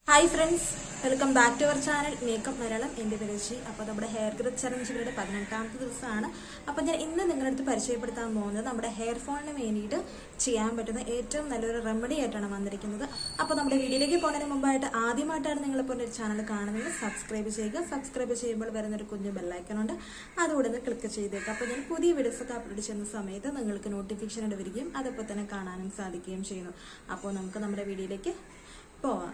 hi friends welcome back to our channel makeup Malayalam എൻ്റെ പേര് രുചി അപ്പോൾ നമ്മുടെ ഹെയർ ഗ്രോത്ത് ചലഞ്ചുകളുടെ പതിനെട്ടാമത്തെ ദിവസമാണ് അപ്പോൾ ഞാൻ ഇന്ന് നിങ്ങളുടെ അടുത്ത് പരിചയപ്പെടുത്താൻ പോകുന്നത് നമ്മുടെ ഹെയർ ഫോളിന് വേണ്ടിയിട്ട് ചെയ്യാൻ പറ്റുന്ന ഏറ്റവും നല്ലൊരു റെമഡി ആയിട്ടാണ് വന്നിരിക്കുന്നത് അപ്പോൾ നമ്മുടെ വീഡിയോയിലേക്ക് പോകുന്നതിന് മുമ്പായിട്ട് ആദ്യമായിട്ടാണ് നിങ്ങളിപ്പോൾ എൻ്റെ ചാനൽ കാണുന്നത് സബ്സ്ക്രൈബ് ചെയ്യുക സബ്സ്ക്രൈബ് ചെയ്യുമ്പോൾ വരുന്നൊരു കുഞ്ഞു ബെല്ലൈക്കനുണ്ട് അതുകൂടെ ഒന്ന് ക്ലിക്ക് ചെയ്തേക്കുക അപ്പോൾ ഞാൻ പുതിയ വീഡിയോസ് ഒക്കെ അപ്ലോഡ് ചെയ്യുന്ന സമയത്ത് നിങ്ങൾക്ക് നോട്ടിഫിക്കേഷൻ ഇട്ട് വരികയും അതപ്പോൾ തന്നെ കാണാനും സാധിക്കുകയും ചെയ്യുന്നു അപ്പോൾ നമുക്ക് നമ്മുടെ വീഡിയോയിലേക്ക് പോവാം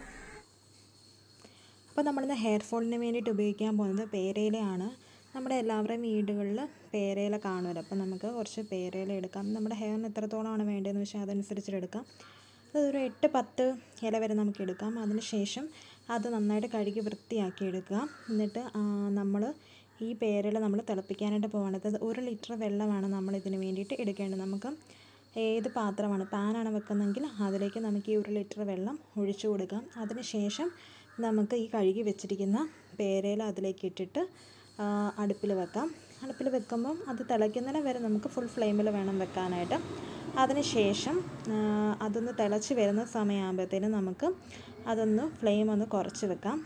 അപ്പോൾ നമ്മളിന്ന് ഹെയർ ഫോളിന് വേണ്ടിയിട്ട് ഉപയോഗിക്കാൻ പോകുന്നത് പേരയിലയാണ് നമ്മുടെ എല്ലാവരുടെയും വീടുകളിൽ പേരയില കാണുമല്ലോ അപ്പോൾ നമുക്ക് കുറച്ച് പേരയില എടുക്കാം നമ്മുടെ ഹെയറിന് എത്രത്തോളമാണ് വേണ്ടതെന്ന് വെച്ചാൽ അതനുസരിച്ചിട്ട് എടുക്കാം അതൊരു എട്ട് പത്ത് ഇല വരെ നമുക്ക് എടുക്കാം അതിന് ശേഷം അത് നന്നായിട്ട് കഴുകി വൃത്തിയാക്കി എടുക്കുക എന്നിട്ട് നമ്മൾ ഈ പേരയില നമ്മൾ തിളപ്പിക്കാനായിട്ട് പോകണത് ഒരു ലിറ്റർ വെള്ളമാണ് നമ്മൾ ഇതിന് വേണ്ടിയിട്ട് എടുക്കേണ്ടത് നമുക്ക് ഏത് പാത്രമാണ് പാനാണ് വെക്കുന്നതെങ്കിൽ അതിലേക്ക് നമുക്ക് ഈ ഒരു ലിറ്റർ വെള്ളം ഒഴിച്ചു കൊടുക്കാം അതിന് ശേഷം നമുക്ക് ഈ കഴുകി വെച്ചിരിക്കുന്ന പേരയില അതിലേക്ക് ഇട്ടിട്ട് അടുപ്പിൽ വെക്കാം അടുപ്പിൽ വെക്കുമ്പം അത് തിളയ്ക്കുന്നതിന് വരെ നമുക്ക് ഫുൾ ഫ്ലെയിമിൽ വേണം വെക്കാനായിട്ട് അതിന് ശേഷം അതൊന്ന് തിളച്ച് വരുന്ന സമയമാകുമ്പോഴത്തേനും നമുക്ക് അതൊന്ന് ഫ്ലെയിം ഒന്ന് കുറച്ച് വെക്കാം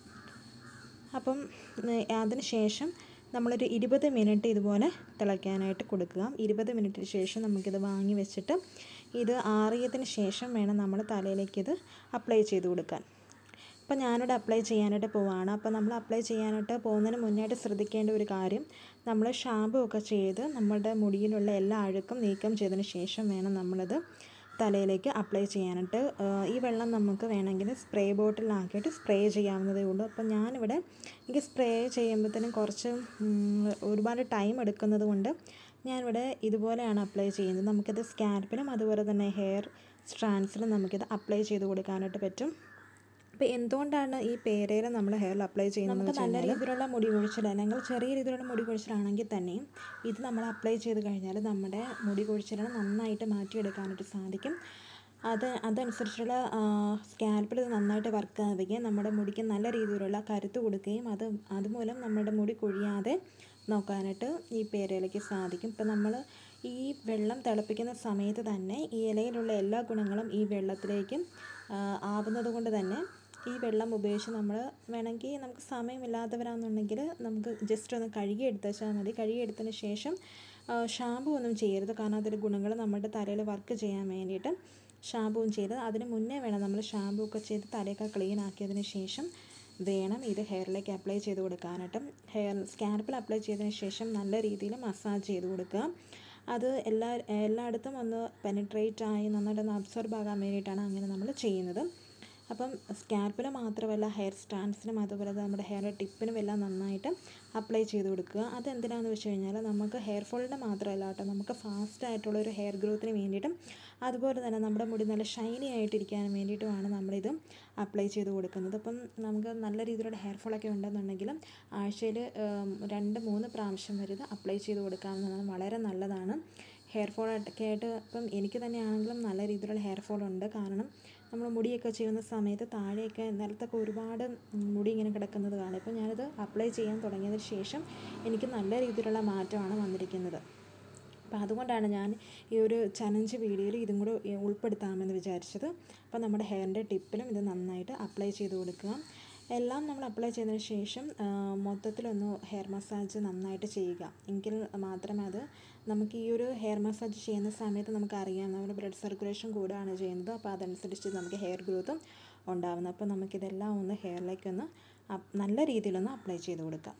അപ്പം അതിന് ശേഷം നമ്മളൊരു ഇരുപത് മിനിറ്റ് ഇതുപോലെ തിളയ്ക്കാനായിട്ട് കൊടുക്കുക ഇരുപത് മിനിറ്റിന് ശേഷം നമുക്കിത് വാങ്ങി വെച്ചിട്ട് ഇത് ആറിയതിന് ശേഷം വേണം നമ്മൾ തലയിലേക്ക് ഇത് അപ്ലൈ ചെയ്ത് കൊടുക്കാൻ അപ്പോൾ ഞാനിവിടെ അപ്ലൈ ചെയ്യാനായിട്ട് പോവാണ് അപ്പോൾ നമ്മൾ അപ്ലൈ ചെയ്യാനായിട്ട് പോകുന്നതിന് മുന്നായിട്ട് ശ്രദ്ധിക്കേണ്ട ഒരു കാര്യം നമ്മൾ ഷാമ്പു ഒക്കെ ചെയ്ത് നമ്മുടെ മുടിയിലുള്ള എല്ലാ അഴുക്കും നീക്കം ചെയ്തതിന് ശേഷം വേണം നമ്മളത് തലയിലേക്ക് അപ്ലൈ ചെയ്യാനായിട്ട് ഈ വെള്ളം നമുക്ക് വേണമെങ്കിൽ സ്പ്രേ ബോട്ടിലാക്കിയിട്ട് സ്പ്രേ ചെയ്യാവുന്നതേ ഉള്ളൂ അപ്പോൾ ഞാനിവിടെ എനിക്ക് സ്പ്രേ ചെയ്യുമ്പോഴത്തേനും കുറച്ച് ഒരുപാട് ടൈം എടുക്കുന്നത് കൊണ്ട് ഞാനിവിടെ ഇതുപോലെയാണ് അപ്ലൈ ചെയ്യുന്നത് നമുക്കിത് സ്കാൽപ്പിലും അതുപോലെ തന്നെ ഹെയർ സ്ട്രാൻഡ്സിലും നമുക്കിത് അപ്ലൈ ചെയ്ത് കൊടുക്കാനായിട്ട് പറ്റും അപ്പോൾ എന്തുകൊണ്ടാണ് ഈ പേരയില നമ്മൾ ഹെയറിൽ അപ്ലൈ ചെയ്യുന്നത് നമുക്ക് നല്ല രീതിയിലുള്ള മുടി കൊഴിച്ചിൽ അല്ലെങ്കിൽ ചെറിയ രീതിയിലുള്ള മുടി കൊഴിച്ചിലാണെങ്കിൽ തന്നെയും ഇത് നമ്മൾ അപ്ലൈ ചെയ്ത് കഴിഞ്ഞാൽ നമ്മുടെ മുടി കൊഴിച്ചിലിനെ നന്നായിട്ട് മാറ്റിയെടുക്കാനായിട്ട് സാധിക്കും അത് അതനുസരിച്ചുള്ള സ്കാൽപ്പിൽ ഇത് നന്നായിട്ട് വർക്ക് ആവുകയും നമ്മുടെ മുടിക്ക് നല്ല രീതിയിലുള്ള കരുത്ത് കൊടുക്കുകയും അത് അതുമൂലം നമ്മുടെ മുടി കൊഴിയാതെ നോക്കാനായിട്ട് ഈ പേരയിലേക്ക് സാധിക്കും ഇപ്പം നമ്മൾ ഈ വെള്ളം തിളപ്പിക്കുന്ന സമയത്ത് തന്നെ ഈ ഇലയിലുള്ള എല്ലാ ഗുണങ്ങളും ഈ വെള്ളത്തിലേക്കും ആവുന്നത് കൊണ്ട് തന്നെ ഈ വെള്ളം ഉപയോഗിച്ച് നമ്മൾ വേണമെങ്കിൽ നമുക്ക് സമയമില്ലാത്തവരാണെന്നുണ്ടെങ്കിൽ നമുക്ക് ജസ്റ്റ് ഒന്ന് കഴുകി എടുത്താൽ മതി കഴുകി എടുത്തതിന് ശേഷം ഷാമ്പു ഒന്നും ചെയ്യരുത് കാരണം അതിൻ്റെ ഗുണങ്ങൾ നമ്മുടെ തലയിൽ വർക്ക് ചെയ്യാൻ വേണ്ടിയിട്ട് ഷാമ്പുവും ചെയ്ത് അതിന് മുന്നേ വേണം നമ്മൾ ഷാമ്പു ഒക്കെ ചെയ്ത് തലയൊക്കെ ക്ലീൻ ആക്കിയതിന് ശേഷം വേണം ഇത് ഹെയറിലേക്ക് അപ്ലൈ ചെയ്ത് കൊടുക്കാനായിട്ട് ഹെയർ സ്കാൽപ്പിൽ അപ്ലൈ ചെയ്തതിന് ശേഷം നല്ല രീതിയിൽ മസാജ് ചെയ്ത് കൊടുക്കുക അത് എല്ലാ എല്ലായിടത്തും ഒന്ന് പെനിട്രേറ്റ് ആയി നന്നായിട്ടൊന്ന് അബ്സോർബ് ആകാൻ വേണ്ടിയിട്ടാണ് അങ്ങനെ നമ്മൾ ചെയ്യുന്നത് അപ്പം സ്കാൽപ്പിൽ മാത്രമല്ല ഹെയർ സ്റ്റാൻഡ്സിനും അതുപോലെ നമ്മുടെ ഹെയർ ടിപ്പിനും എല്ലാം നന്നായിട്ട് അപ്ലൈ ചെയ്ത് കൊടുക്കുക അതെന്തിനാണെന്ന് വെച്ച് കഴിഞ്ഞാൽ നമുക്ക് ഹെയർ ഫോളിൻ്റെ മാത്രമല്ല കേട്ടോ നമുക്ക് ഫാസ്റ്റ് ആയിട്ടുള്ള ഒരു ഹെയർ ഗ്രോത്തിന് വേണ്ടിയിട്ടും അതുപോലെ തന്നെ നമ്മുടെ മുടി നല്ല ഷൈനി ആയിട്ടിരിക്കാൻ വേണ്ടിയിട്ടുമാണ് നമ്മളിത് അപ്ലൈ ചെയ്ത് കൊടുക്കുന്നത് അപ്പം നമുക്ക് നല്ല രീതിയിലുള്ള ഹെയർ ഫോളൊക്കെ ഉണ്ടെന്നുണ്ടെങ്കിലും ആഴ്ചയിൽ രണ്ട് മൂന്ന് പ്രാവശ്യം വരെ ഇത് അപ്ലൈ ചെയ്ത് കൊടുക്കാവുന്നതാണ് വളരെ നല്ലതാണ് ഹെയർ ഫോൾ ഒക്കെ ആയിട്ട് ഇപ്പം എനിക്ക് തന്നെയാണെങ്കിലും നല്ല രീതിയിലുള്ള ഹെയർ ഫോൾ ഉണ്ട് കാരണം നമ്മൾ മുടിയൊക്കെ ചെയ്യുന്ന സമയത്ത് താഴെയൊക്കെ നിലത്തൊക്കെ ഒരുപാട് മുടി ഇങ്ങനെ കിടക്കുന്നത് കാണും ഇപ്പോൾ ഞാനിത് അപ്ലൈ ചെയ്യാൻ തുടങ്ങിയതിന് ശേഷം എനിക്ക് നല്ല രീതിയിലുള്ള മാറ്റമാണ് വന്നിരിക്കുന്നത് അപ്പോൾ അതുകൊണ്ടാണ് ഞാൻ ഈ ഒരു ചലഞ്ച് വീഡിയോയിൽ ഇതും കൂടെ ഉൾപ്പെടുത്താമെന്ന് വിചാരിച്ചത് അപ്പോൾ നമ്മുടെ ഹെയറിൻ്റെ ടിപ്പിലും ഇത് നന്നായിട്ട് അപ്ലൈ ചെയ്ത് കൊടുക്കുക എല്ലാം നമ്മൾ അപ്ലൈ ചെയ്തതിന് ശേഷം മൊത്തത്തിലൊന്ന് ഹെയർ മസാജ് നന്നായിട്ട് ചെയ്യുക എങ്കിൽ മാത്രമേ അത് നമുക്ക് ഈ ഒരു ഹെയർ മസാജ് ചെയ്യുന്ന സമയത്ത് നമുക്കറിയാം നമ്മുടെ ബ്ലഡ് സർക്കുലേഷൻ കൂടുകയാണ് ചെയ്യുന്നത് അപ്പോൾ അതനുസരിച്ച് നമുക്ക് ഹെയർ ഗ്രോത്തും ഉണ്ടാവുന്നത് അപ്പോൾ നമുക്കിതെല്ലാം ഒന്ന് ഹെയറിലേക്കൊന്ന് നല്ല രീതിയിലൊന്ന് അപ്ലൈ ചെയ്ത് കൊടുക്കാം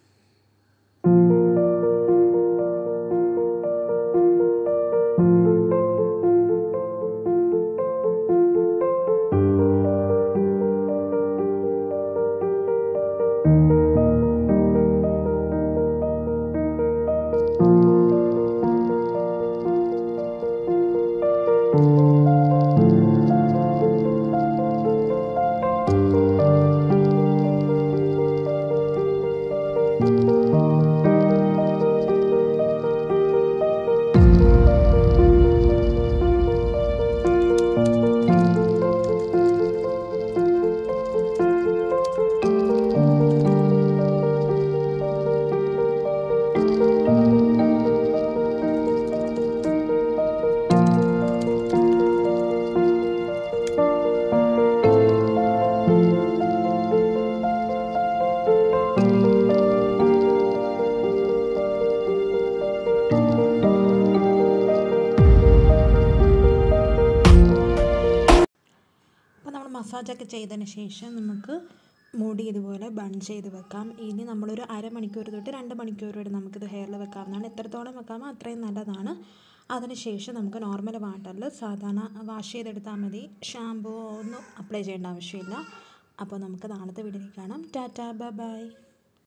മസാജൊക്കെ ചെയ്തതിന് ശേഷം നമുക്ക് മുടി ഇതുപോലെ ബൺ ചെയ്ത് വെക്കാം ഇനി നമ്മളൊരു അരമണിക്കൂർ തൊട്ട് രണ്ട് മണിക്കൂർ വരെ നമുക്കിത് ഹെയറിൽ വെക്കാവുന്നതാണ് എത്രത്തോളം വെക്കാമോ അത്രയും നല്ലതാണ് അതിനുശേഷം നമുക്ക് നോർമൽ വാട്ടറിൽ സാധാരണ വാഷ് ചെയ്തെടുത്താൽ മതി ഷാമ്പൂ ഒന്നും അപ്ലൈ ചെയ്യേണ്ട ആവശ്യമില്ല അപ്പോൾ നമുക്ക് നാളത്തെ വീഡിയോയിൽ കാണാം ടാറ്റാ ബൈ ബൈ